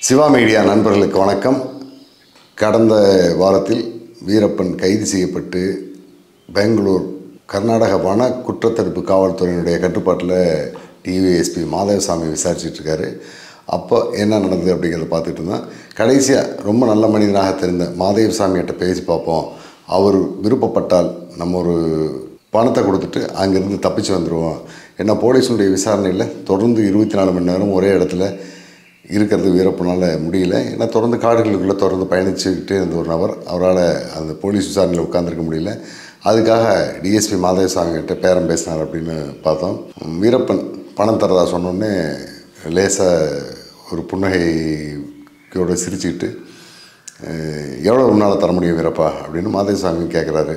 Siva media நண்பர்களுக்கு வணக்கம் கடந்த வாரத்தில் வீரப்பன் கைது செய்யப்பட்டு பெங்களூர் கர்நாடக வன குற்றத்தடுப்பு காவல்துறையினுடைய கட்டுப்பாட்டில் டிவிஎஸ்பி மாதவசாமி விசாரிச்சுட்டு இருக்காரு அப்போ என்ன நடந்தது அப்படிங்கிறத பார்த்துட்டு இருந்தோம் கடைசியாக ரொம்ப நல்ல மனிதனாக தெரிந்த மாதவசாமிகிட்ட பேசி பார்ப்போம் அவர் விருப்பப்பட்டால் நம்ம ஒரு பணத்தை கொடுத்துட்டு அங்கேருந்து தப்பிச்சு வந்துடுவோம் ஏன்னா போலீஸுடைய விசாரணையில் தொடர்ந்து இருபத்தி நாலு மணி நேரம் ஒரே இடத்துல இருக்கிறது வீரப்பனால் முடியல ஏன்னா தொடர்ந்து காடுகளுக்குள்ளே தொடர்ந்து பயணிச்சுக்கிட்டே இருந்த ஒரு நபர் அவரால் அந்த போலீஸ் விசாரணையில் உட்காந்துருக்க முடியல அதுக்காக டிஎஸ்பி மாதவசாமி கிட்ட பேரம் பேசினார் அப்படின்னு பார்த்தோம் வீரப்பன் பணம் தரதா சொன்னோடனே லேசாக ஒரு புன்னகையோட சிரிச்சுக்கிட்டு "அஹ், எவ்வளோ உன்னால் தர முடியும் வீரப்பா அப்படின்னு மாதவசாமி கேட்குறாரு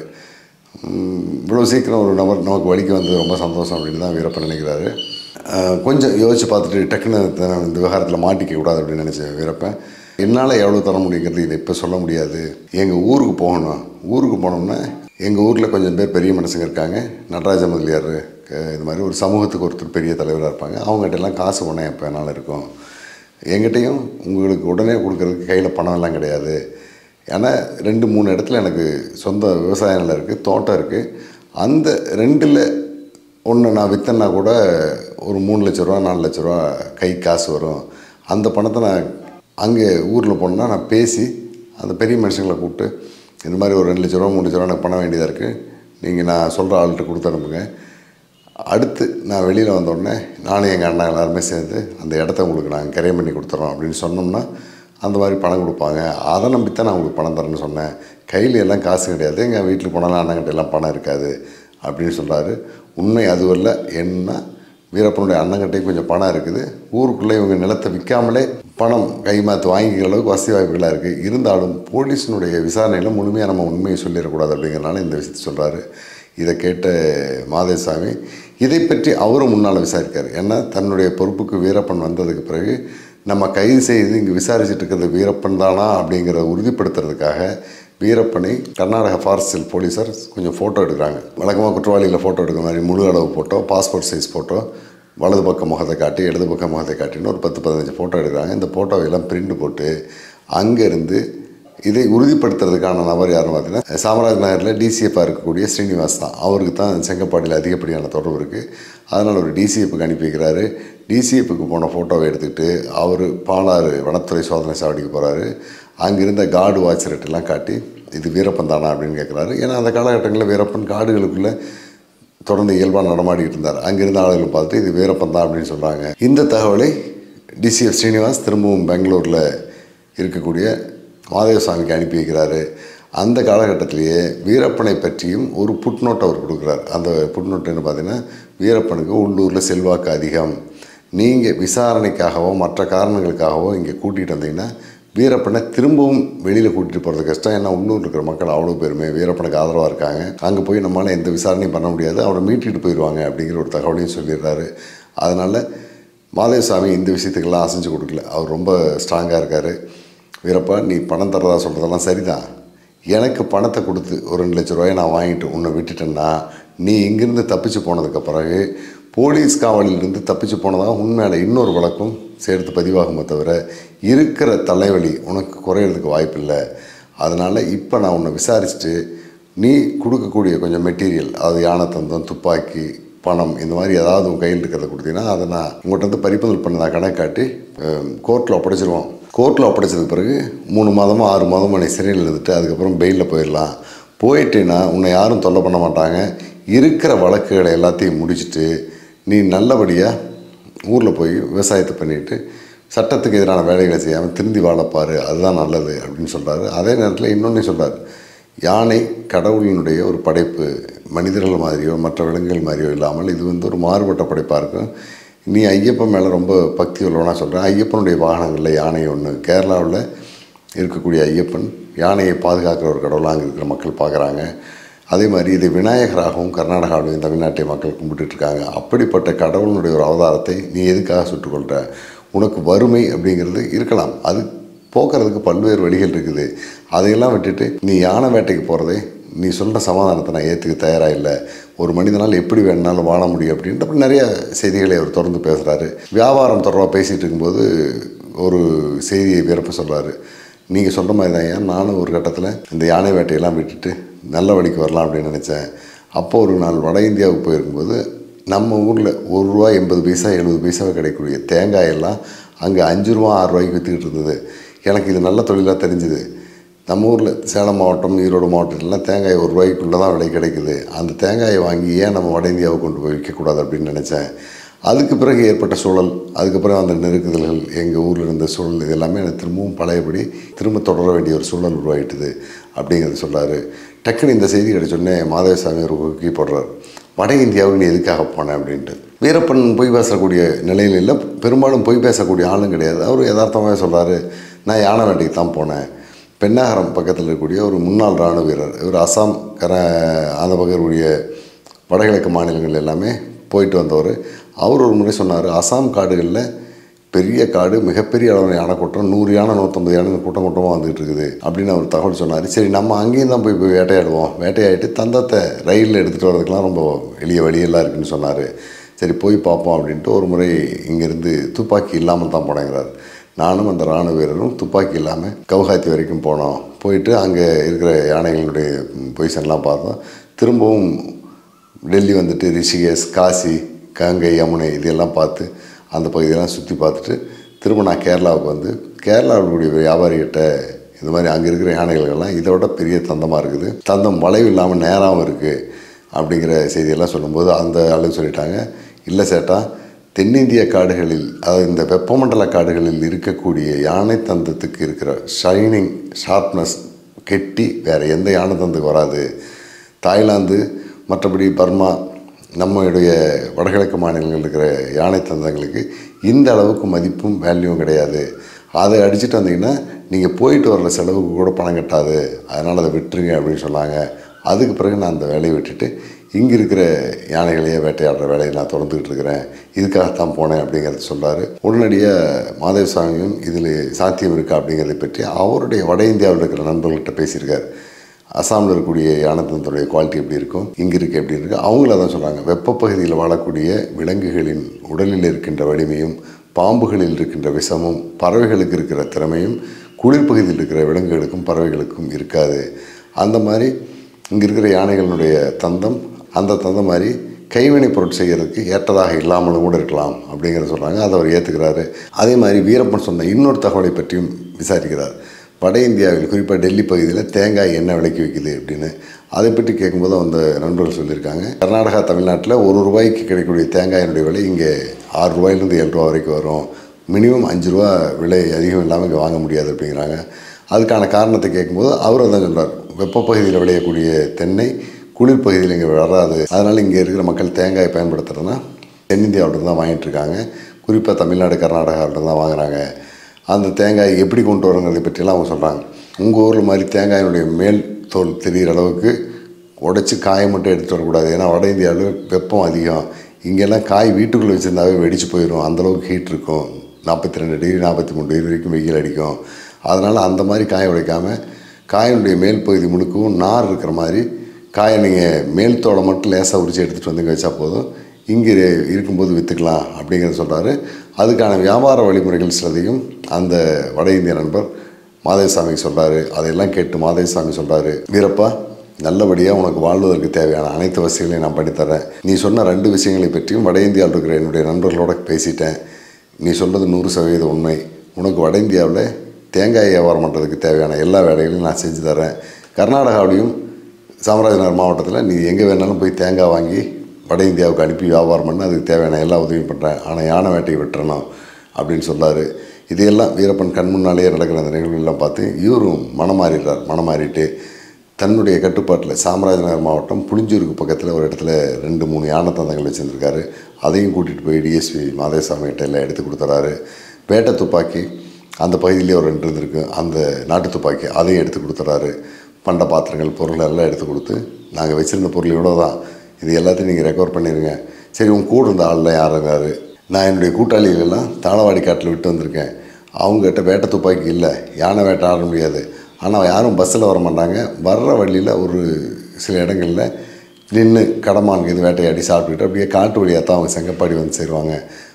இவ்வளோ சீக்கிரம் ஒரு நபர் நமக்கு வலிக்க வந்தது ரொம்ப சந்தோஷம் அப்படின்னு தான் வீரப்பன் நினைக்கிறாரு அஹ், கொஞ்சம் யோசிச்சு பார்த்துட்டு டக்குன்னு த- இந்த விவகாரத்தில் மாட்டிக்க கூடாது அப்படின்னு நினச்சேன் வீரப்பன் என்னால் எவ்வளோ தர முடியுங்கிறது இதை இப்போ சொல்ல முடியாது எங்கள் ஊருக்கு போகணும் ஊருக்கு போனோம்னா எங்கள் ஊரில் கொஞ்சம் பேர் பெரிய மனுஷங்க இருக்காங்க நடராஜ முதலியார் க- இது மாதிரி ஒரு சமூகத்துக்கு ஒருத்தர் பெரிய தலைவராக இருப்பாங்க அவங்ககிட்ட எல்லாம் காசு பணம் எப்போ வேணாலும் இருக்கும் என்கிட்டையும் உங்களுக்கு உடனே கொடுக்கறதுக்கு கையில் பணம் எல்லாம் கிடையாது ஏன்னா ரெண்டு மூணு இடத்துல எனக்கு சொந்த விவசாய நிலம் இருக்குது தோட்டம் இருக்குது அந்த ரெண்டில் ஒன்று நான் விற்றேன்னா கூட ஒரு மூணு லட்ச ரூபா நாலு லட்ச ரூபா கை காசு வரும் அந்த பணத்தை நான் அங்கே ஊரில் போனேன்னா நான் பேசி அந்த பெரிய மனுஷங்களை கூப்பிட்டு இந்த மாதிரி ஒரு ரெண்டு லட்ச ரூபா மூணு லட்ச ரூபா எனக்கு பணம் வேண்டியதாக இருக்குது நீங்கள் நான் சொல்கிற ஆள்கிட்ட கொடுத்து அனுப்புங்க அடுத்து நான் வெளியில் வந்தோடனே நானும் எங்கள் அண்ணா எல்லாருமே சேர்ந்து அந்த இடத்த உங்களுக்கு நாங்கள் கிரையம் பண்ணி கொடுத்துறோம் அப்படின்னு சொன்னோம்னா அந்த மாதிரி பணம் கொடுப்பாங்க அதை நம்பித்தான் நான் உங்களுக்கு பணம் தரேன்னு சொன்னேன் கையில் எல்லாம் காசு கிடையாது எங்கள் வீட்டுக்கு போனாலும் அண்ணங்கிட்ட எல்லாம் பணம் இருக்காது அப்படின்னு சொல்கிறாரு உண்மை அதுவல்ல என்ன வீரப்பனுடைய அண்ணங்கிட்டையும் கொஞ்சம் பணம் இருக்குது ஊருக்குள்ளே இவங்க நிலத்தை விற்காமலே பணம் கை மாற்று வாங்கிக்கிற அளவுக்கு வசதி வாய்ப்புகளாக இருக்குது இருந்தாலும் போலீஸினுடைய விசாரணையில் முழுமையாக நம்ம உண்மையை சொல்லிடக்கூடாது அப்படிங்கிறனால இந்த விஷயத்தை சொல்கிறாரு இதை கேட்ட மாதேசாமி இதை பற்றி அவரும் முன்னால் விசாரிக்கார் ஏன்னா தன்னுடைய பொறுப்புக்கு வீரப்பன் வந்ததுக்கு பிறகு நம்ம கைது செய்து இங்கே விசாரிச்சுட்டு இருக்கிறது வீரப்பன் தானா அப்படிங்கிறத உறுதிப்படுத்துறதுக்காக வீரப்பனை கர்நாடக ஃபாரஸ்டில் போலீஸார் கொஞ்சம் ஃபோட்டோ எடுக்கிறாங்க வழக்கமாக குற்றவாளியில் ஃபோட்டோ எடுக்கிற மாதிரி முழு அளவு ஃபோட்டோ பாஸ்போர்ட் சைஸ் ஃபோட்டோ வலது பக்க முகத்தை காட்டி இடது பக்க முகத்தை காட்டின்னு ஒரு பத்து பதினஞ்சு ஃபோட்டோ எடுக்கிறாங்க இந்த ஃபோட்டோவெல்லாம் பிரிண்ட் போட்டு அங்கேருந்து இதை உறுதிப்படுத்துறதுக்கான நபர் யாருன்னு பார்த்தீங்கன்னா சாமராஜ் நகரில் டிசிஎஃப்பாக இருக்கக்கூடிய ஸ்ரீனிவாஸ் தான் அவருக்கு தான் செங்கப்பாடியில் அதிகப்படியான தொடர்பு இருக்குது அதனால் ஒரு டிசிஎஃப்க்கு அனுப்பி வைக்கிறாரு டிசிஎஃப்க்கு போன ஃபோட்டோவை எடுத்துக்கிட்டு அவர் பாலாறு வனத்துறை சோதனை சாவடிக்கு போகிறாரு அங்கிருந்த கார்டு வாட்சரெட்டெல்லாம் காட்டி இது வீரப்பன் தானா அப்படின்னு கேட்குறாரு ஏன்னா அந்த காலகட்டங்களில் வீரப்பன் காடுகளுக்குள்ளே தொடர்ந்து இயல்பாக நடமாடிட்டு இருந்தார் அங்கிருந்த ஆளுகள் பார்த்துட்டு இது வீரப்பன் தான் அப்படின்னு சொல்கிறாங்க இந்த தகவலை டிசிஎஃப் ஸ்ரீனிவாஸ் திரும்பவும் பெங்களூரில் இருக்கக்கூடிய மாதேவசாமிக்கு அனுப்பி வைக்கிறாரு அந்த காலகட்டத்திலேயே வீரப்பனை பற்றியும் ஒரு புட்நோட் அவர் கொடுக்குறார் அந்த புட்நோட் என்ன பார்த்தீங்கன்னா வீரப்பனுக்கு உள்ளூரில் செல்வாக்கு அதிகம் நீங்கள் விசாரணைக்காகவோ மற்ற காரணங்களுக்காகவோ இங்கே கூட்டிகிட்டு வந்தீங்கன்னா வீரப்பனை திரும்பவும் வெளியில் கூட்டிகிட்டு போகிறது கஷ்டம் ஏன்னா உள்ளூரில் இருக்கிற மக்கள் அவ்வளோ பேருமே வீரப்பனுக்கு ஆதரவாக இருக்காங்க அங்கே போய் நம்மளால் எந்த விசாரணையும் பண்ண முடியாது அவரை மீட்டிட்டு போயிடுவாங்க அப்படிங்கிற ஒரு தகவலையும் சொல்லிடுறாரு அதனால் மாதேவசாமி இந்த விஷயத்துக்கெல்லாம் அசைஞ்சு கொடுக்கல அவர் ரொம்ப ஸ்ட்ராங்காக இருக்கார் வீரப்பா நீ பணம் தரதா சொல்கிறதெல்லாம் சரிதான் எனக்கு பணத்தை கொடுத்து ஒரு ரெண்டு லட்ச ரூபாயை நான் வாங்கிட்டு உன்னை விட்டுட்டேன்னா நீ இங்கிருந்து தப்பிச்சு போனதுக்கு பிறகு போலீஸ் காவலிலிருந்து தப்பிச்சு போனதாக உண்மையில இன்னொரு வழக்கும் சேர்த்து பதிவாகுமே தவிர இருக்கிற தலைவலி உனக்கு குறையிறதுக்கு வாய்ப்பில்லை அதனால் இப்போ நான் உன்னை விசாரிச்சுட்டு நீ கொடுக்கக்கூடிய கொஞ்சம் மெட்டீரியல் அது யானை தந்தம் துப்பாக்கி பணம் இந்த மாதிரி ஏதாவது உன் கையில் இருக்கிறத கொடுத்தீங்கன்னா அதை நான் உங்கள்கிட்ட வந்து பறிப்புதல் பண்ண நான் கணக்கு காட்டி கோர்ட்டில் ஒப்படைச்சிருவோம் கோர்ட்டில் ஒப்படைச்சதுக்கு பிறகு மூணு மாதமோ ஆறு மாதமோ நீ சிறையில் இருந்துட்டு அதுக்கப்புறம் பெயிலில் போயிடலாம் போயிட்டேன்னா உன்னை யாரும் தொல்லை பண்ண மாட்டாங்க இருக்கிற வழக்குகளை எல்லாத்தையும் முடிச்சுட்டு நீ நல்லபடியாக ஊரில் போய் விவசாயத்தை பண்ணிட்டு சட்டத்துக்கு எதிரான வேலைகளை செய்யாமல் திருந்தி வாழப்பாரு அதுதான் நல்லது அப்படின்னு சொல்கிறாரு அதே நேரத்தில் இன்னொன்று சொல்கிறார் யானை கடவுளினுடைய ஒரு படைப்பு மனிதர்கள் மாதிரியோ மற்ற விலங்குகள் மாதிரியோ இல்லாமல் இது வந்து ஒரு மாறுபட்ட படைப்பாக இருக்கும் நீ ஐயப்பன் மேலே ரொம்ப பக்தி உள்ளவனா சொல்கிறேன் ஐயப்பனுடைய வாகனங்களில் யானை ஒன்று கேரளாவில் இருக்கக்கூடிய ஐயப்பன் யானையை பாதுகாக்கிற ஒரு கடவுளாக அங்கே இருக்கிற மக்கள் பார்க்குறாங்க அதே மாதிரி இதை விநாயகராகவும் கர்நாடகாவிலையும் தமிழ்நாட்டை மக்கள் கும்பிட்டுட்டு இருக்காங்க அப்படிப்பட்ட கடவுளுடைய ஒரு அவதாரத்தை நீ எதுக்காக சுட்டுக்கொள்கிற உனக்கு வறுமை அப்படிங்கிறது இருக்கலாம் அது போக்குறதுக்கு பல்வேறு வழிகள் இருக்குது அதையெல்லாம் விட்டுட்டு நீ யானை வேட்டைக்கு போகிறதே நீ சொல்கிற சமாதானத்தை நான் ஏற்றுக்க தயாராக இல்லை ஒரு மனிதனால் எப்படி வேணுனாலும் வாழ முடியும் அப்படின்ற நிறைய செய்திகளை அவர் தொடர்ந்து பேசுகிறாரு வியாபாரம் தொடர்பாக பேசிகிட்டு இருக்கும்போது ஒரு செய்தியை வீரப்ப சொல்கிறாரு நீங்கள் சொல்கிற மாதிரி தான் ஏன் நானும் ஒரு கட்டத்தில் இந்த யானை வேட்டையெல்லாம் விட்டுட்டு நல்ல வழிக்கு வரலாம் அப்படின்னு நினச்சேன் அப்போ ஒரு நாள் வட இந்தியாவுக்கு போயிருக்கும்போது நம்ம ஊரில் ஒரு ரூபா எண்பது பைசா எழுபது பைசாவை கிடைக்கக்கூடிய தேங்காயெல்லாம் அங்கே அஞ்சு ரூபா ஆறு ரூபாய்க்கு விற்றுக்கிட்டு இருந்தது எனக்கு இது நல்ல தொழிலாக தெரிஞ்சுது நம்ம ஊரில் சேலம் மாவட்டம் ஈரோடு மாவட்டத்திலலாம் தேங்காய் ஒரு ரூபாய்க்குள்ளே தான் விலை கிடைக்குது அந்த தேங்காயை வாங்கி ஏன் நம்ம வட இந்தியாவுக்கு கொண்டு போய் விற்கக்கூடாது அப்படின்னு நினச்சேன் அதுக்கு பிறகு ஏற்பட்ட சூழல் அதுக்கப்புறம் அந்த நெருக்குதல்கள் எங்கள் ஊரில் இருந்த சூழல் இது எல்லாமே எனக்கு திரும்பவும் பழையபடி திரும்ப தொடர வேண்டிய ஒரு சூழல் உருவாயிட்டுது அப்படிங்கிறத சொல்கிறாரு டக்குன்னு இந்த செய்தி கிடைச்சோடனே மாதவசாமி ஒரு குக்கி போடுறார் வட இந்தியாவுக்கு நீ எதுக்காக போனேன் அப்படின்ட்டு வீரப்பன் பொய் பேசக்கூடிய நிலையில் இல்லை பெரும்பாலும் பொய் பேசக்கூடிய ஆளும் கிடையாது அவர் யதார்த்தமாக சொல்கிறாரு நான் யானை வேட்டைக்கு தான் போனேன் பெண்ணாகரம் பக்கத்தில் இருக்கக்கூடிய ஒரு முன்னாள் இராணுவ வீரர் இவர் அசாம் கர அந்த பக்கம் இருக்கக்கூடிய வடகிழக்கு மாநிலங்கள் எல்லாமே போயிட்டு வந்தவர் அவர் ஒரு முறை சொன்னார் அசாம் காடுகளில் பெரிய காடு மிகப்பெரிய அளவில் யானை கூட்டம் நூறு யானை நூற்றம்பது யானை கூட்டம் கூட்டமாக வந்துகிட்டு இருக்குது அப்படின்னு அவர் தகவல் சொன்னார் சரி நம்ம அங்கேயும் தான் போய் போய் வேட்டையாடுவோம் வேட்டையாடிட்டு தந்தத்தை ரயிலில் எடுத்துகிட்டு வரதுக்கெலாம் ரொம்ப எளிய வழியெல்லாம் இருக்குன்னு சொன்னார் சரி போய் பார்ப்போம் அப்படின்ட்டு ஒரு முறை இங்கேருந்து துப்பாக்கி இல்லாமல் தான் போனேங்கிறார் நானும் அந்த இராணுவ வீரரும் துப்பாக்கி இல்லாமல் கவுஹாத்தி வரைக்கும் போனோம் போயிட்டு அங்கே இருக்கிற யானைகளுடைய பொசிஷன்லாம் பார்த்தோம் திரும்பவும் டெல்லி வந்துட்டு ரிஷிகேஷ் காசி கங்கை யமுனை இதெல்லாம் பார்த்து அந்த பகுதியெல்லாம் சுற்றி பார்த்துட்டு திரும்ப நான் கேரளாவுக்கு வந்து கேரளாவில் கூடிய வியாபாரிகிட்ட இந்த மாதிரி அங்கே இருக்கிற யானைகளுக்கெல்லாம் இதோட பெரிய தந்தமாக இருக்குது தந்தம் வளைவு இல்லாமல் நேராகவும் இருக்குது அப்படிங்கிற செய்தியெல்லாம் சொல்லும்போது அந்த ஆளு சொல்லிட்டாங்க இல்லை சேட்டா தென்னிந்திய காடுகளில் அதாவது இந்த வெப்பமண்டல காடுகளில் இருக்கக்கூடிய யானை தந்தத்துக்கு இருக்கிற ஷைனிங் ஷார்ப்னஸ் கெட்டி வேறு எந்த யானை தந்துக்கு வராது தாய்லாந்து மற்றபடி பர்மா நம்மளுடைய வடகிழக்கு மாநிலங்களில் இருக்கிற யானை தந்தங்களுக்கு இந்த அளவுக்கு மதிப்பும் வேல்யூவும் கிடையாது அதை அடிச்சுட்டு வந்தீங்கன்னா நீங்கள் போயிட்டு வர்ற செலவுக்கு கூட பணம் கட்டாது அதனால் அதை விட்டுருங்க அப்படின்னு சொன்னாங்க அதுக்கு பிறகு நான் அந்த வேலையை விட்டுட்டு இங்கே இருக்கிற யானைகளையே வேட்டையாடுற வேலையை நான் தொடர்ந்துக்கிட்டு இருக்கிறேன் இதுக்காகத்தான் போனேன் அப்படிங்கிறத சொல்கிறாரு உடனடியாக மாதேவசாமியும் இதில் சாத்தியம் இருக்கா அப்படிங்கிறதை பற்றி அவருடைய வட இந்தியாவில் இருக்கிற நண்பர்கள்ட்ட பேசியிருக்கார் அசாமில் இருக்கக்கூடிய யானத்தனத்துடைய குவாலிட்டி எப்படி இருக்கும் இங்கே இருக்க எப்படி இருக்கு அவங்கள தான் சொல்கிறாங்க வெப்பப்பகுதியில் வாழக்கூடிய விலங்குகளின் உடலில் இருக்கின்ற வலிமையும் பாம்புகளில் இருக்கின்ற விஷமும் பறவைகளுக்கு இருக்கிற திறமையும் குளிர்பகுதியில் இருக்கிற விலங்குகளுக்கும் பறவைகளுக்கும் இருக்காது அந்த மாதிரி இங்கே இருக்கிற யானைகளினுடைய தந்தம் அந்த தந்தம் மாதிரி கைவினை பொருட் செய்கிறதுக்கு ஏற்றதாக இல்லாமலும் கூட இருக்கலாம் அப்படிங்கிறத சொல்கிறாங்க அதை அவர் ஏற்றுக்கிறாரு அதே மாதிரி வீரப்பன் சொன்ன இன்னொரு தகவலை பற்றியும் விசாரிக்கிறார் வட இந்தியாவில் குறிப்பாக டெல்லி பகுதியில் தேங்காய் என்ன விலைக்கு விற்கிது அப்படின்னு அதை பற்றி கேட்கும்போது அந்த நண்பர்கள் சொல்லியிருக்காங்க கர்நாடகா தமிழ்நாட்டில் ஒரு ரூபாய்க்கு கிடைக்கக்கூடிய தேங்காயினுடைய விலை இங்கே ஆறு ரூபாயிலேருந்து ஏழு ரூபா வரைக்கும் வரும் மினிமம் அஞ்சு ரூபா விலை அதிகம் இல்லாமல் இங்கே வாங்க முடியாது அப்படிங்கிறாங்க அதுக்கான காரணத்தை கேட்கும்போது அவர் அதான் சொல்கிறார் வெப்பப்பகுதியில் விளையக்கூடிய தென்னை குளிர் பகுதியில் இங்கே வராது அதனால் இங்கே இருக்கிற மக்கள் தேங்காய் பயன்படுத்துகிறதுனா தென்னிந்தியாவிட்ட தான் வாங்கிட்டு இருக்காங்க குறிப்பாக தமிழ்நாடு கர்நாடகாவிட்ட தான் வாங்குறாங்க அந்த தேங்காய் எப்படி கொண்டு வரங்கிறதை பற்றியெல்லாம் அவங்க சொல்கிறாங்க உங்கள் ஊரில் மாதிரி தேங்காயினுடைய மேல் தோல் தெரிகிற அளவுக்கு உடைச்சி காயை மட்டும் எடுத்துகிட்டு வரக்கூடாது ஏன்னா வட இந்தியாவில் வெப்பம் அதிகம் இங்கெல்லாம் காய் வீட்டுக்குள்ளே வச்சுருந்தாவே வெடிச்சு போயிடும் அந்தளவுக்கு ஹீட் இருக்கும் நாற்பத்தி ரெண்டு டிகிரி நாற்பத்தி மூணு டிகிரி வரைக்கும் வெயில் அடிக்கும் அதனால் அந்த மாதிரி காய உடைக்காமல் காயினுடைய மேல் பகுதி முழுக்கவும் நார் இருக்கிற மாதிரி காயை நீங்கள் மேல் தோலை மட்டும் லேசாக உரிச்சு எடுத்துகிட்டு வந்து இங்கே வச்சா போதும் இங்கே இருக்கும்போது விற்றுக்கலாம் அப்படிங்கிறத சொல்கிறாரு அதுக்கான வியாபார வழிமுறைகள் சிலதையும் அந்த வட இந்திய நண்பர் மாதேசாமிக்கு சொல்கிறாரு அதையெல்லாம் கேட்டு மாதேசாமி சொல்கிறாரு வீரப்பா நல்லபடியாக உனக்கு வாழ்வதற்கு தேவையான அனைத்து வசதிகளையும் நான் பண்ணித்தரேன் நீ சொன்ன ரெண்டு விஷயங்களை பற்றியும் வட இந்தியாவில் இருக்கிற என்னுடைய நண்பர்களோட பேசிட்டேன் நீ சொல்கிறது நூறு சதவீதம் உண்மை உனக்கு வட இந்தியாவில் தேங்காய் வியாபாரம் பண்ணுறதுக்கு தேவையான எல்லா வேலைகளையும் நான் செஞ்சு தரேன் கர்நாடகாவிலையும் சாமராஜநகர் மாவட்டத்தில் நீ எங்கே வேணாலும் போய் தேங்காய் வாங்கி வட இந்தியாவுக்கு அனுப்பி வியாபாரம் பண்ண அதுக்கு தேவையான எல்லா உதவியும் பண்ணுறேன் ஆனால் யானை வேட்டையை விட்டுறணும் அப்படின்னு சொன்னார் இதையெல்லாம் வீரப்பன் கண் முன்னாலேயே நடக்கிற அந்த நிகழ்வுகள்லாம் பார்த்து இவரும் மனம் மாறிடுறார் மனம் மாறிட்டு தன்னுடைய கட்டுப்பாட்டில் சாமராஜநகர் மாவட்டம் புளிஞ்சூருக்கு பக்கத்தில் ஒரு இடத்துல ரெண்டு மூணு யானை தந்தங்கள் வச்சுருந்துருக்காரு அதையும் கூட்டிகிட்டு போய் டிஎஸ்பி மாதேசாமி கிட்ட எல்லாம் எடுத்து கொடுத்துறாரு வேட்டை துப்பாக்கி அந்த பகுதியிலே ஒரு ரெண்டு இருந்திருக்கு அந்த நாட்டு துப்பாக்கி அதையும் எடுத்து கொடுத்துறாரு பண்ட பாத்திரங்கள் பொருள் எல்லாம் எடுத்து கொடுத்து நாங்கள் வச்சுருந்த பொருள் இவ்வளோ தான் இது எல்லாத்தையும் நீங்கள் ரெக்கவர் பண்ணிடுங்க சரி உன் கூட இருந்த ஆள்லாம் யாருங்காரு நான் என்னுடைய கூட்டாளிகளெல்லாம் தாளவாடி காட்டில் விட்டு வந்திருக்கேன் அவங்ககிட்ட வேட்டை துப்பாக்கி இல்லை யானை வேட்டை ஆட முடியாது ஆனால் யாரும் பஸ்ஸில் வர மாட்டாங்க வர்ற வழியில் ஒரு சில இடங்களில் நின்று கடமான் இது வேட்டையாடி சாப்பிட்டுட்டு அப்படியே காட்டு வழியாக தான் அவங்க செங்கப்பாடி வந்து சேருவாங்க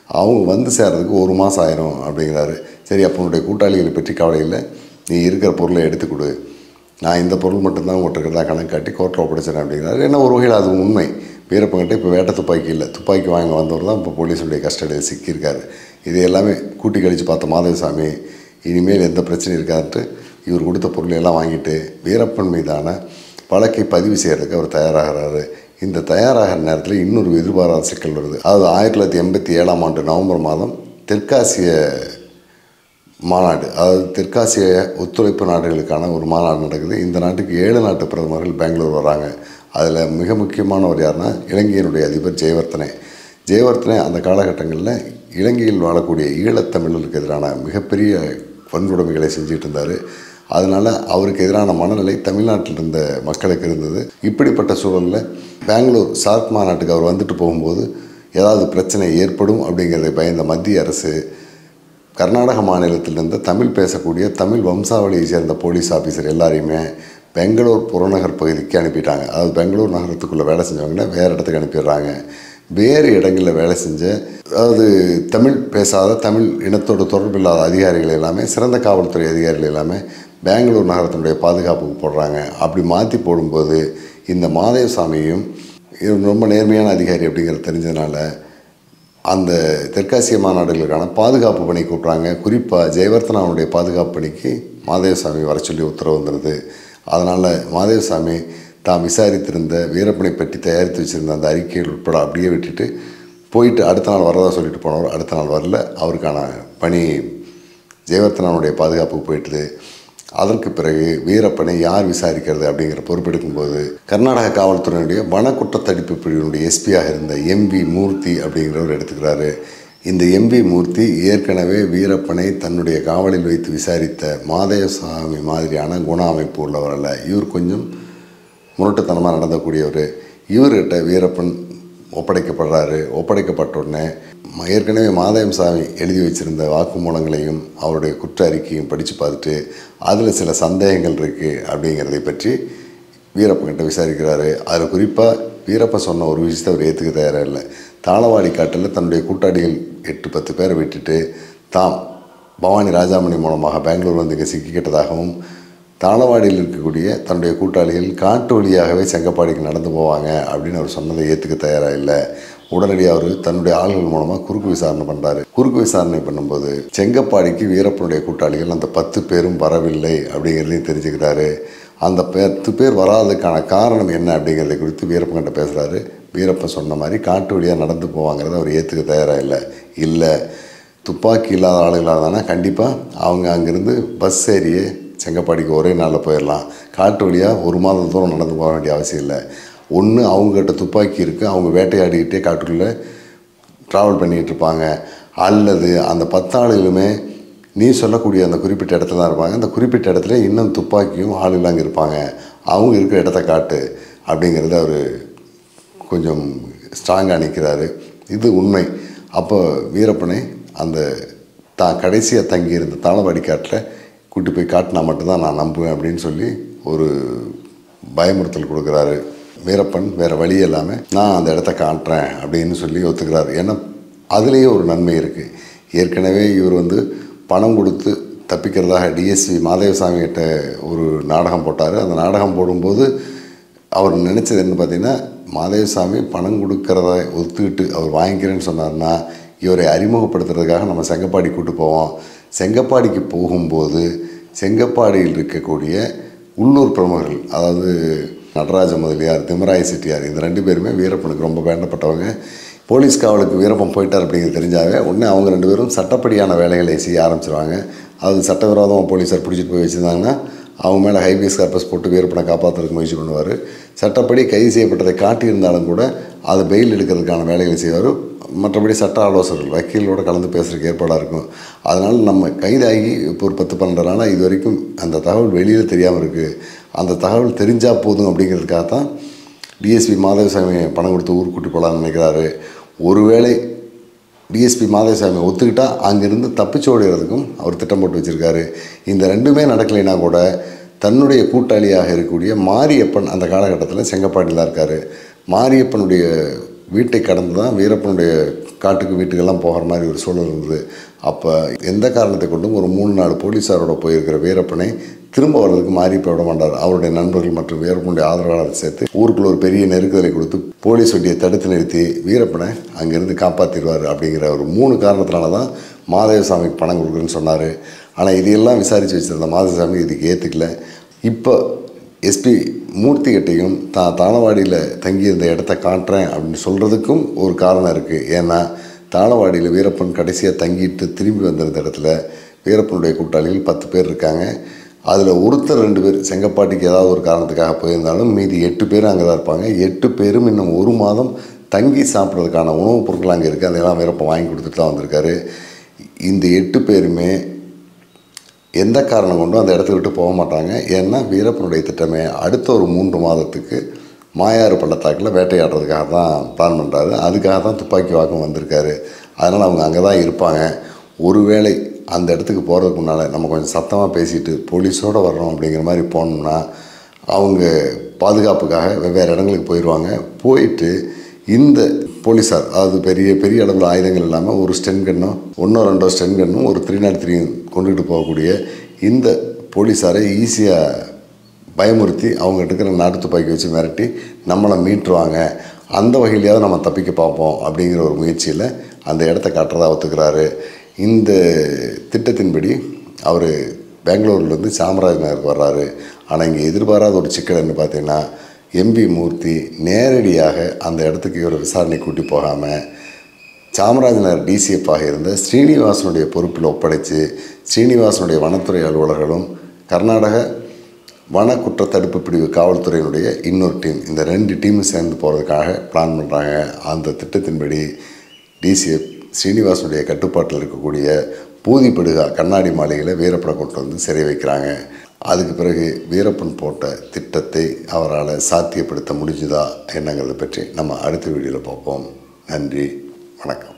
அவங்க வந்து சேர்றதுக்கு ஒரு மாதம் ஆயிரும் அப்படிங்கிறாரு சரி அப்போ உன்னுடைய கூட்டாளிகளை பற்றி கவலை இல்லை நீ இருக்கிற பொருளை எடுத்து கொடு நான் இந்த பொருள் மட்டும்தான் உங்கள்கிட்ட இருக்கிறதா கணக்கு காட்டி கோர்ட்டில் ஒப்படைச்சிடறேன் அப்படிங்கிறாரு ஏன்னா ஒரு வகையில் அது உண்மை வீரப்பங்கிட்ட இப்போ வேட்டை துப்பாக்கி இல்லை துப்பாக்கி வாங்க வந்தவர் தான் இப்போ போலீஸுடைய கஸ்டடியில் சிக்கியிருக்காரு இது எல்லாமே கூட்டி கழித்து பார்த்த மாதவசாமி இனிமேல் எந்த பிரச்சனையும் இருக்காதுன்ட்டு இவர் கொடுத்த பொருளை எல்லாம் வாங்கிட்டு வீரப்பன் மீதான வழக்கை பதிவு செய்கிறதுக்கு அவர் தயாராகிறாரு இந்த தயாராகிற நேரத்தில் இன்னொரு எதிர்பாராத சிக்கல் வருது அதாவது ஆயிரத்தி தொள்ளாயிரத்தி எண்பத்தி ஏழாம் ஆண்டு நவம்பர் மாதம் தெற்காசிய மாநாடு அதாவது தெற்காசிய ஒத்துழைப்பு நாடுகளுக்கான ஒரு மாநாடு நடக்குது இந்த நாட்டுக்கு ஏழு நாட்டு பிரதமர்கள் பெங்களூர் வராங்க அதில் மிக முக்கியமானவர் யாருன்னா இலங்கையினுடைய அதிபர் ஜெயவர்த்தனே ஜெயவர்த்தனே அந்த காலகட்டங்களில் இலங்கையில் வாழக்கூடிய ஈழத்தமிழர்களுக்கு எதிரான மிகப்பெரிய வன்கொடுமைகளை செஞ்சுட்டு இருந்தார் அதனால் அவருக்கு எதிரான மனநிலை தமிழ்நாட்டில் இருந்த மக்களுக்கு இருந்தது இப்படிப்பட்ட சூழலில் பெங்களூர் சார்க் மாநாட்டுக்கு அவர் வந்துட்டு போகும்போது ஏதாவது பிரச்சனை ஏற்படும் அப்படிங்கிறதை பயந்த மத்திய அரசு கர்நாடக மாநிலத்திலிருந்து தமிழ் பேசக்கூடிய தமிழ் வம்சாவளியை சேர்ந்த போலீஸ் ஆஃபீஸர் எல்லாரையுமே பெங்களூர் புறநகர் பகுதிக்கு அனுப்பிட்டாங்க அதாவது பெங்களூர் நகரத்துக்குள்ளே வேலை செஞ்சவங்கள வேறு இடத்துக்கு அனுப்பிடுறாங்க வேறு இடங்களில் வேலை செஞ்ச அதாவது தமிழ் பேசாத தமிழ் இனத்தோடு தொடர்பு இல்லாத அதிகாரிகள் எல்லாமே சிறந்த காவல்துறை அதிகாரிகள் எல்லாமே பெங்களூர் நகரத்தினுடைய பாதுகாப்புக்கு போடுறாங்க அப்படி மாற்றி போடும்போது இந்த மாதேவசாமியும் இவர் ரொம்ப நேர்மையான அதிகாரி அப்படிங்கிறது தெரிஞ்சதுனால அந்த தெற்காசிய மாநாடுகளுக்கான பாதுகாப்பு பணி கூப்பிட்றாங்க குறிப்பாக ஜெயவர்த்தனாவுடைய பாதுகாப்பு பணிக்கு மாதேவசாமி வர சொல்லி உத்தரவு வந்துடுது அதனால் மாதேவசாமி தாம் விசாரித்திருந்த வீரப்பனை பற்றி தயாரித்து வச்சுருந்த அந்த அறிக்கைகள் உட்பட அப்படியே விட்டுட்டு போயிட்டு அடுத்த நாள் வரதா சொல்லிட்டு போனவர் அடுத்த நாள் வரல அவருக்கான பணி ஜெயவர்த்தனாவுடைய பாதுகாப்புக்கு போயிட்டுது அதற்கு பிறகு வீரப்பனை யார் விசாரிக்கிறது அப்படிங்கிற பொறுப்பெடுக்கும்போது கர்நாடக காவல்துறையினுடைய வனக்குற்றத்தடுப்பு பிரிவினுடைய எஸ்பியாக இருந்த எம்பி மூர்த்தி அப்படிங்கிறவர் எடுத்துக்கிறாரு இந்த எம்பி மூர்த்தி ஏற்கனவே வீரப்பனை தன்னுடைய காவலில் வைத்து விசாரித்த மாதேவசாமி மாதிரியான குண அமைப்பு உள்ளவர் அல்ல இவர் கொஞ்சம் முரட்டுத்தனமாக நடந்தக்கூடியவர் இவர்கிட்ட வீரப்பன் ஒப்படைக்கப்படுறாரு ஒப்படைக்கப்பட்ட உடனே ம- ஏற்கனவே மாதயம் சாமி எழுதி வச்சிருந்த வாக்குமூலங்களையும் அவருடைய குற்ற அறிக்கையும் படித்து பார்த்துட்டு அதில் சில சந்தேகங்கள் இருக்குது அப்படிங்கிறதை பற்றி வீரப்பன்கிட்ட விசாரிக்கிறாரு அதில் குறிப்பாக வீரப்பன் சொன்ன ஒரு விஷயத்தை அவர் ஏற்றுக்க தயாராக இல்லை தாளவாடி காட்டில் தன்னுடைய கூட்டாளிகள் எட்டு பத்து பேரை விட்டுட்டு தாம் பவானி ராஜாமணி மூலமாக பெங்களூர் வந்து இங்கே சிக்கிக்கிட்டதாகவும் தாளவாடியில் இருக்கக்கூடிய தன்னுடைய கூட்டாளிகள் காட்டு வழியாகவே செங்கப்பாடிக்கு நடந்து போவாங்க அப்படின்னு அவர் சொன்னதை ஏற்றுக்க தயாராக இல்லை உடனடியாக அவர் தன்னுடைய ஆள்கள் மூலமாக குறுக்கு விசாரணை பண்ணுறாரு குறுக்கு விசாரணை பண்ணும்போது செங்கப்பாடிக்கு வீரப்பனுடைய கூட்டாளிகள் அந்த பத்து பேரும் வரவில்லை அப்படிங்கிறதையும் தெரிஞ்சுக்கிறாரு அந்த பத்து பேர் வராததுக்கான காரணம் என்ன அப்படிங்கிறதை குறித்து வீரப்பன்கிட்ட பேசுகிறாரு வீரப்பன் சொன்ன மாதிரி காட்டு வழியாக நடந்து போவாங்கிறத அவர் ஏற்றுக்க தயாராக இல்லை இல்லை துப்பாக்கி இல்லாத ஆளுகளாக தானே கண்டிப்பாக அவங்க அங்கேருந்து பஸ் ஏறியே செங்கப்பாடிக்கு ஒரே நாளில் போயிடலாம் காட்டு வழியாக ஒரு மாதம் தூரம் நடந்து போக வேண்டிய அவசியம் இல்லை ஒன்று அவங்ககிட்ட துப்பாக்கி இருக்குது அவங்க வேட்டையாடிக்கிட்டே காட்டுக்குள்ளே ட்ராவல் பண்ணிகிட்டு இருப்பாங்க அல்லது அந்த பத்தாளுகளுமே நீ சொல்லக்கூடிய அந்த குறிப்பிட்ட இடத்துல தான் இருப்பாங்க அந்த குறிப்பிட்ட இடத்துல இன்னும் துப்பாக்கியும் ஆளுகள் அங்கே இருப்பாங்க அவங்க இருக்கிற இடத்த காட்டு அப்படிங்கிறத அவர் கொஞ்சம் ஸ்ட்ராங்காக நிற்கிறாரு இது உண்மை அப்போ வீரப்பனை அந்த தான் கடைசியாக தங்கியிருந்த தாளவாடி காட்டில் கூட்டி போய் காட்டினா மட்டும்தான் நான் நம்புவேன் அப்படின்னு சொல்லி ஒரு பயமுறுத்தல் கொடுக்குறாரு வீரப்பன் வேறு வழி இல்லாமல் நான் அந்த இடத்த காட்டுறேன் அப்படின்னு சொல்லி ஒத்துக்கிறாரு ஏன்னா அதுலேயே ஒரு நன்மை இருக்குது ஏற்கனவே இவர் வந்து பணம் கொடுத்து தப்பிக்கிறதாக டிஎஸ்பி மாதேவசாமி கிட்ட ஒரு நாடகம் போட்டார் அந்த நாடகம் போடும்போது அவர் நினச்சது என்ன பார்த்தீங்கன்னா மாதேவசாமி பணம் கொடுக்கறத ஒத்துக்கிட்டு அவர் வாங்கிக்கிறேன்னு சொன்னார்னா இவரை அறிமுகப்படுத்துறதுக்காக நம்ம செங்கப்பாடி கூட்டு போவோம் செங்கப்பாடிக்கு போகும்போது செங்கப்பாடியில் இருக்கக்கூடிய உள்ளூர் பிரமுகர்கள் அதாவது நடராஜ முதலியார் திமராய செட்டியார் இந்த ரெண்டு பேருமே வீரப்பனுக்கு ரொம்ப வேண்டப்பட்டவங்க போலீஸ் காவலுக்கு வீரப்பன் போயிட்டார் அப்படிங்கிறது தெரிஞ்சாவே உடனே அவங்க ரெண்டு பேரும் சட்டப்படியான வேலைகளை செய்ய ஆரம்பிச்சிருவாங்க அது சட்டவிரோதமாக போலீஸார் பிடிச்சிட்டு போய் வச்சுருந்தாங்கன்னா அவங்க மேலே ஹைபீஸ் கார்பஸ் போட்டு வீரப்பனை காப்பாற்றுறதுக்கு முயற்சி பண்ணுவார் சட்டப்படி கைது செய்யப்பட்டதை காட்டியிருந்தாலும் கூட அது பெயில் எடுக்கிறதுக்கான வேலைகளை செய்வார் மற்றபடி சட்ட ஆலோசகர்கள் வக்கீலோட கலந்து பேசுகிறதுக்கு ஏற்பாடாக இருக்கும் அதனால் நம்ம கைதாகி இப்போ ஒரு பத்து பன்னெண்டு நாளாக இது வரைக்கும் அந்த தகவல் வெளியில் தெரியாமல் இருக்குது அந்த தகவல் தெரிஞ்சால் போதும் அப்படிங்கிறதுக்காக தான் டிஎஸ்பி மாதவசாமி பணம் கொடுத்து ஊர் கூட்டி போகலான்னு நினைக்கிறாரு ஒருவேளை டிஎஸ்பி மாதவசாமி ஒத்துக்கிட்டா அங்கேருந்து தப்பிச்சு ஓடுறதுக்கும் அவர் திட்டம் போட்டு வச்சுருக்காரு இந்த ரெண்டுமே நடக்கலைன்னா கூட தன்னுடைய கூட்டாளியாக இருக்கக்கூடிய மாரியப்பன் அந்த காலகட்டத்தில் செங்கப்பாடியில் தான் இருக்கார் மாரியப்பனுடைய வீட்டை கடந்து தான் வீரப்பனுடைய காட்டுக்கு வீட்டுக்கெல்லாம் போகிற மாதிரி ஒரு சூழல் இருந்தது அப்போ எந்த காரணத்தை கொண்டும் ஒரு மூணு நாலு போலீஸாரோட போயிருக்கிற வீரப்பனை திரும்ப வர்றதுக்கு மாறி போய் விட மாட்டார் அவருடைய நண்பர்கள் மற்றும் வீரப்பனுடைய ஆதரவாளர் சேர்த்து ஊருக்குள்ள ஒரு பெரிய நெருக்குதலை கொடுத்து போலீஸ் வண்டியை தடுத்து நிறுத்தி வீரப்பனை அங்கேருந்து காப்பாற்றிடுவார் அப்படிங்கிற ஒரு மூணு காரணத்தினால தான் மாதேவசாமிக்கு பணம் கொடுக்குறேன்னு சொன்னார் ஆனால் இதையெல்லாம் விசாரித்து வச்சுருந்த மாதேவசாமி இதுக்கு ஏற்றுக்கல இப்போ எஸ்பி மூர்த்திகிட்டையும் தான் தாளவாடியில் தங்கியிருந்த இடத்த காட்டுறேன் அப்படின்னு சொல்கிறதுக்கும் ஒரு காரணம் இருக்குது ஏன்னா தாளவாடியில் வீரப்பன் கடைசியாக தங்கிட்டு திரும்பி வந்திருந்த இடத்துல வீரப்பனுடைய கூட்டாளிகள் பத்து பேர் இருக்காங்க அதில் ஒருத்தர் ரெண்டு பேர் செங்கப்பாட்டிக்கு ஏதாவது ஒரு காரணத்துக்காக போயிருந்தாலும் மீதி எட்டு பேர் அங்கே தான் இருப்பாங்க எட்டு பேரும் இன்னும் ஒரு மாதம் தங்கி சாப்பிட்றதுக்கான உணவுப் பொருட்கள் அங்கே இருக்குது அதெல்லாம் வீரப்பன் வாங்கி கொடுத்துட்டு தான் வந்திருக்காரு இந்த எட்டு பேருமே எந்த காரணம் கொண்டும் அந்த இடத்த விட்டு போக மாட்டாங்க ஏன்னா வீரப்பனுடைய திட்டமே அடுத்த ஒரு மூன்று மாதத்துக்கு மாயாறு பள்ளத்தாக்கில் வேட்டையாடுறதுக்காக தான் பிளான் பண்ணுறாரு அதுக்காக தான் துப்பாக்கி வாக்கம் வந்திருக்காரு அதனால் அவங்க அங்கே தான் இருப்பாங்க ஒருவேளை அந்த இடத்துக்கு போகிறதுக்கு முன்னால் நம்ம கொஞ்சம் சத்தமாக பேசிட்டு போலீஸோடு வர்றோம் அப்படிங்கிற மாதிரி போனோம்னா அவங்க பாதுகாப்புக்காக வெவ்வேறு இடங்களுக்கு போயிடுவாங்க போயிட்டு இந்த போலீஸார் அதாவது பெரிய பெரிய அளவில் ஆயுதங்கள் இல்லாமல் ஒரு ஸ்டென் கன்னும் ஒன்றோ ரெண்டோ ஸ்டென் கன்னும் ஒரு த்ரீ நாட் த்ரீ கொண்டுகிட்டு போகக்கூடிய இந்த போலீஸாரை ஈஸியாக பயமுறுத்தி அவங்ககிட்ட இருக்கிற நாட்டு துப்பாக்கி வச்சு மிரட்டி நம்மளை மீட்டுருவாங்க அந்த வகையிலையாவது நம்ம தப்பிக்க பார்ப்போம் அப்படிங்கிற ஒரு முயற்சியில் அந்த இடத்த காட்டுறதா ஒத்துக்கிறாரு இந்த திட்டத்தின்படி அவர் பெங்களூர்லேருந்து சாமராஜ் நகருக்கு வர்றாரு ஆனால் இங்கே எதிர்பாராத ஒரு சிக்கல் என்ன பார்த்தீங்கன்னா எம்பி மூர்த்தி நேரடியாக அந்த இடத்துக்கு இவர் விசாரணை கூட்டி போகாமல் சாமராஜ் நகர் டிசிஎஃப்பாக இருந்த ஸ்ரீனிவாசனுடைய பொறுப்பில் ஒப்படைச்சு ஸ்ரீனிவாசனுடைய வனத்துறை அலுவலர்களும் கர்நாடக வன குற்றத்தடுப்பு பிரிவு காவல்துறையினுடைய இன்னொரு டீம் இந்த ரெண்டு டீமும் சேர்ந்து போகிறதுக்காக பிளான் பண்ணுறாங்க அந்த திட்டத்தின்படி டிசிஎஃப் ஸ்ரீனிவாசனுடைய கட்டுப்பாட்டில் இருக்கக்கூடிய பூதிப்படுகா கண்ணாடி மாளிகையில் வீரப்பனை கொண்டு வந்து சிறை வைக்கிறாங்க அதுக்கு பிறகு வீரப்பன் போட்ட திட்டத்தை அவரால் சாத்தியப்படுத்த முடிஞ்சுதா என்னங்கிறத பற்றி நம்ம அடுத்த வீடியோவில் பார்ப்போம் நன்றி வணக்கம்